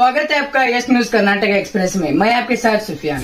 स्वागत है आपका यस न्यूज कर्नाटक एक्सप्रेस में मैं आपके साथ सुफियान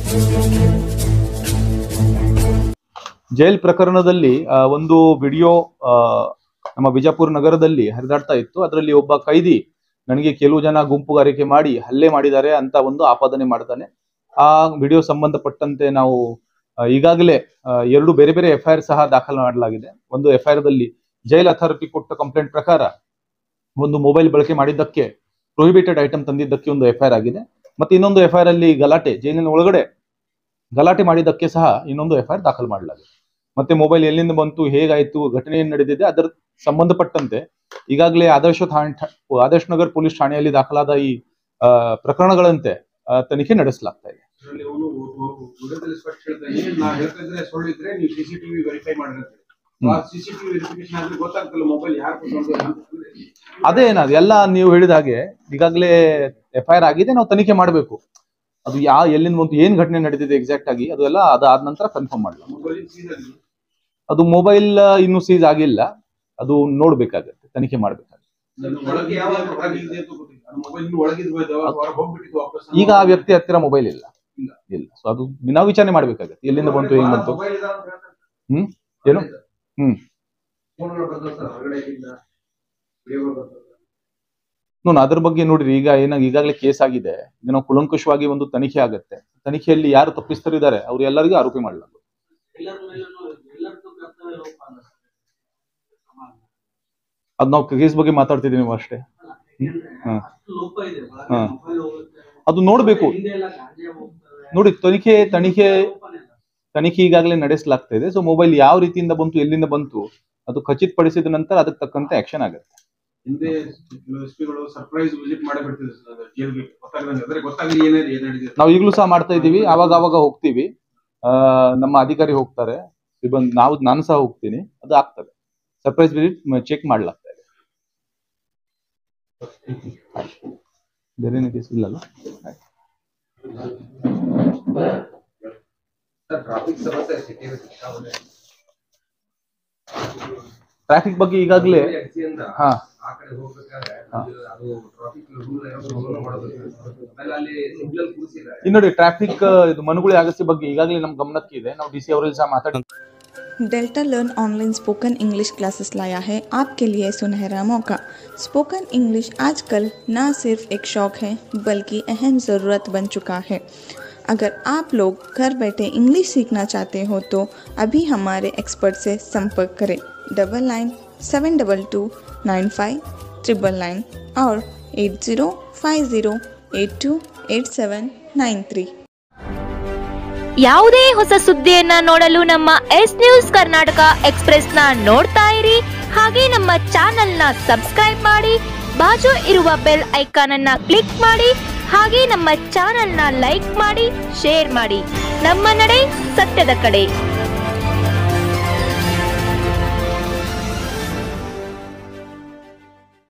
ಜೈಲ್ ಪ್ರಕರಣದಲ್ಲಿ ಆ, ಒಂದು ವಿಡಿಯೋ ಆ, ನಮ್ಮ ಬಿಜಾಪುರ ನಗರದಲ್ಲಿ ಹರಿದಾಡ್ತಾ ಇತ್ತು ಅದರಲ್ಲಿ ಒಬ್ಬ ಕೈದಿ ನನಗೆ ಕೆಲವು ಜನ ಗುಂಪುಗಾರಿಕೆ ಮಾಡಿ ಹಲ್ಲೆ ಮಾಡಿದ್ದಾರೆ ಅಂತ ಒಂದು ಆಪಾದನೆ ಮಾಡ್ತಾನೆ ಆ ವಿಡಿಯೋ ಸಂಬಂಧಪಟ್ಟಂತೆ ನಾವು ಆ, ಈಗಾಗಲೇ ಆ, ಎರಡು ಬೇರೆ ಬೇರೆ ಎಫ್ಐಆರ್ ಸಹ ದಾಖಲು ಮಾಡಲಾಗಿದೆ ಒಂದು ಎಫ್ಐಆರ್ ದಲ್ಲಿ ಜೈಲ್ ಅಥಾರಿಟಿ ಕೊಟ್ಟ ಕಂಪ್ಲೇಂಟ್ ಪ್ರಕಾರ ಒಂದು ಮೊಬೈಲ್ ಬಳಕೆ ಮಾಡಿದ್ದಕ್ಕೆ ಪ್ರೊಹಿಬಿಟೆಡ್ ಐಟಮ್ ತಂದಿದ್ದಕ್ಕೆ ಒಂದು ಎಫ್ಐಆರ್ ಆಗಿದೆ ಮತ್ತೆ ಇನ್ನೊಂದು ಎಫ್ಐಆರ್ ಅಲ್ಲಿ ಗಲಾಟೆ ಜೈಲಿನ ಒಳಗಡೆ ಗಲಾಟೆ ಮಾಡಿದ್ದಕ್ಕೆ ಸಹ ಇನ್ನೊಂದು ಎಫ್ಐಆರ್ ದಾಖಲು ಮಾಡಲಾಗಿದೆ ಮತ್ತೆ ಮೊಬೈಲ್ ಎಲ್ಲಿಂದ ಬಂತು ಹೇಗಾಯ್ತು ಘಟನೆ ಏನ್ ನಡೆದಿದೆ ಅದರ ಸಂಬಂಧಪಟ್ಟಂತೆ ಈಗಾಗಲೇ ಆದರ್ಶ ಠಾಣೆ ಆದರ್ಶ ನಗರ್ ಪೊಲೀಸ್ ಠಾಣೆಯಲ್ಲಿ ದಾಖಲಾದ ಈ ಆ, ಪ್ರಕರಣಗಳಂತೆ ಆ, ತನಿಖೆ ನಡೆಸಲಾಗ್ತಾ ಇದೆ ಅದರಲ್ಲಿ ಅವನು ವಿಡಿಯೋದಲ್ಲಿ ಸ್ಪಷ್ಟ ಹೇಳ್ತಾನೆ ನಾ ಹೇಳ್ತಾ ಇದ್ರೆ ಸುಳ್ಳಿದ್ರೆ ನೀವು ಸಿಸಿಟಿವಿ ವೆರಿಫೈ ಮಾಡಿದ್ರೆ ಆ ಸಿಸಿಟಿವಿ ವೆರಿಫಿಕೇಶನ್ ಆದ್ರೆ ಗೊತ್ತಾಗ್ತಲ್ಲ ಮೊಬೈಲ್ ಯಾರು ಕೊಟ್ಟರು ಅಂತಂದ್ರೆ ಅದೇ ಏನದು ಎಲ್ಲ ನೀವು ಹೇಳಿದ ಹಾಗೆ ಈಗಾಗಲೇ ಎಫ್ಐಆರ್ ಆಗಿದೆ ನಾವು ತನಿಖೆ ಮಾಡಬೇಕು ಅದು ಯಾ ಎಲ್ಲಿಂದ ಬಂತು ಏನ್ ಘಟನೆ ನಡೆದಿದೆ ಎಕ್ಸಾಕ್ಟ್ ಆಗಿ ಅದು ಎಲ್ಲ ಅದಾದ ನಂತರ ಕನ್ಫರ್ಮ್ ಮಾಡலாம் ಮೊಬೈಲ್ ಸೀಸಲ್ಲಿ ಅದು ಮೊಬೈಲ್ ಇನ್ನೂ ಸೀಸ್ ಆಗಿಲ್ಲ ಅದು ನೋಡ್ಬೇಕಾಗತ್ತೆ ತನಿಖೆ ಮಾಡ್ಬೇಕಾಗುತ್ತೆ ಒಳಗೆ ಯಾವ ಹೊರಗಿದೆ ಅಂತ ಗೊತ್ತಿಲ್ಲ ಅದು ಮೊಬೈಲ್ ಇನ್ನು ಒಳಗಿದ್ ಹೊರಗೆ ಹೋಗ್ಬಿಟ್ಟಿದ್ದು ವಾಪಸ್ ಈಗ ಆ ವ್ಯಕ್ತಿ ಹತ್ತಿರ ಮೊಬೈಲ್ ಇಲ್ಲ ಇಲ್ಲ. ಇಲ್ಲ ಸೊ ಅದು ನಾವು ವಿಚಾರಣೆ ಮಾಡ್ಬೇಕಾಗತ್ತೆ ಎಲ್ಲಿಂದ ಬಂತು ಹೆಂಗ್ ಬಂತು ಮೊಬೈಲ್ ಇದೆ ಅಂತ ಹೇಳ್ತಾರೆ. ಹ್ಮ್ ಏನು ಹ್ಮ್ ಫೋನ್ಗಳು ಬರ್ತವೆ ಸರ್ ಹೊರಗಡೆ ಇಲ್ಲ ವಿಡಿಯೋಗಳು ಬರ್ತವೆ ನೋಡ್ ಅದ್ರ ಬಗ್ಗೆ ನೋಡ್ರಿ ಈಗ ಏನಾಗ ಈಗಾಗಲೇ ಕೇಸ್ ಆಗಿದೆ ಈಗ ನಾವು ಕುಲಂಕುಷವಾಗಿ ಒಂದು ತನಿಖೆ ಆಗತ್ತೆ ತನಿಖೆಯಲ್ಲಿ ಯಾರು ತಪ್ಪಿಸ್ತರಿದ್ದಾರೆ ಅವ್ರು ಎಲ್ಲರಿಗೂ ಆರೋಪಿ ಮಾಡಲಾಗುತ್ತೆ ಅದ್ ನಾವು ಕೇಸ್ ಬಗ್ಗೆ ಮಾತಾಡ್ತಿದೀವಿ ನೀವು ಅಷ್ಟೇ ಹ್ಮ್. ಹಾ. ಅದು ನೋಡ್ಬೇಕು ನೋಡಿ ತನಿಖೆ ತನಿಖೆ ತನಿಖೆ ಈಗಾಗಲೇ ನಡೆಸಲಾಗ್ತಾ ಇದೆ ಸೊ ಮೊಬೈಲ್ ಯಾವ ರೀತಿಯಿಂದ ಬಂತು ಎಲ್ಲಿಂದ ಬಂತು ಅದು ಖಚಿತಪಡಿಸಿದ ನಂತರ ಅದಕ್ಕೆ ತಕ್ಕಂತೆ ಆಕ್ಷನ್ ಆಗುತ್ತೆ ಹಿಂದೆ ಕೆಲವು ಎಸ್ ಪಿಗಳು ಸರ್ಪ್ರೈಸ್ ವಿಸಿಟ್ ಮಾಡಿ ಬಿಡ್ತಿದ್ರು ಸರ್ ಜೈಲ್ಗೆ ಗೊತ್ತಾಗದಂಗೆ ಅಂದ್ರೆ ಗೊತ್ತಾಗಲಿ ಏನೇನು ಏನ್ ನಡೆದಿದೆ ನಾವು ಈಗಲೂ ಸಹ ಮಾಡ್ತಾ ಇದೀವಿ ಅವಾಗ ಅವಾಗ ಹೋಗ್ತೀವಿ ಆ, ನಮ್ಮ ಅಧಿಕಾರಿ ಹೋಗ್ತಾರೆ ಸಿಬ್ಬಂದಿ ನಾವು ನಾನು ಸಹ ಹೋಗ್ತೀನಿ ಅದು ಆಗ್ತದೆ ಸರ್ಪ್ರೈಸ್ ವಿಸಿಟ್ ಚೆಕ್ ಮಾಡ್ಲಾಗ್ತಾ ಇದೆ ಬೇರೆ ಏನು ಕೇಸ್ ಇಲ್ಲಲ್ಲ ಆಯ್ತು. ಸರ್ ಟ್ರಾಫಿಕ್ ಸಮಸ್ಯೆ ಸಿಟಿ ಸಿಕ್ಕಾಪಟ್ಟೆ. ಟ್ರಾಫಿಕ್ ಬಗ್ಗೆ ಈಗಾಗಲೇ ಅರ್ಜಿಯಿಂದ ಹಾ ಆ ಕಡೆ ಹೋಗ್ಬೇಕಾದ್ರೆ ಅದು ಅದು ಟ್ರಾಫಿಕ್ ರೂಲ್ ಫಾಲೋ ಮಾಡೋದು ಆಮೇಲೆ ಅಲ್ಲಿ ಸಿಗ್ನಲ್ ಕೂರಿಸಿದ್ದಾರೆ ಇನ್ನು ನೋಡಿ ಟ್ರಾಫಿಕ್ ಇದು ಮನುಗುಳಿ ಆಗಸ್ತಿ ಬಗ್ಗೆ ಈಗಾಗಲೇ ನಮ್ ಗಮನಕ್ಕೆ ಇದೆ ನಾವು ಡಿ ಸಿ ಅವರಲ್ಲಿ ಸಹ ಮಾತಾಡಿ Delta learn online spoken English classes लाया है आपके लिए सुनहरा मौका स्पोकन इंग्लिश आजकल न सिर्फ एक शौक है बल्कि अहम ज़रूरत बन चुका है अगर आप लोग घर बैठे इंग्लिश सीखना चाहते हो तो अभी हमारे एक्सपर्ट से संपर्क करें double nine seven double two nine five triple nine और eight zero five zero eight two eight seven nine three ಯಾವುದೇ ಹೊಸ ಸುದ್ದಿಯನ್ನ ನೋಡಲು ನಮ್ಮ ಎಸ್ ನ್ಯೂಸ್ ಕರ್ನಾಟಕ ಎಕ್ಸ್ಪ್ರೆಸ್ನ ನೋಡ್ತಾ ಇರಿ ಹಾಗೆ ನಮ್ಮ ಚಾನೆಲ್ನ ಸಬ್ಸ್ಕ್ರೈಬ್ ಮಾಡಿ ಬಾಜು ಇರುವ ಬೆಲ್ ಐಕಾನ್ ಅನ್ನ ಕ್ಲಿಕ್ ಮಾಡಿ ಹಾಗೆ ನಮ್ಮ ಚಾನೆಲ್ನ ಲೈಕ್ ಮಾಡಿ ಶೇರ್ ಮಾಡಿ ನಮ್ಮ ನಡೆ ಸತ್ಯದ ಕಡೆ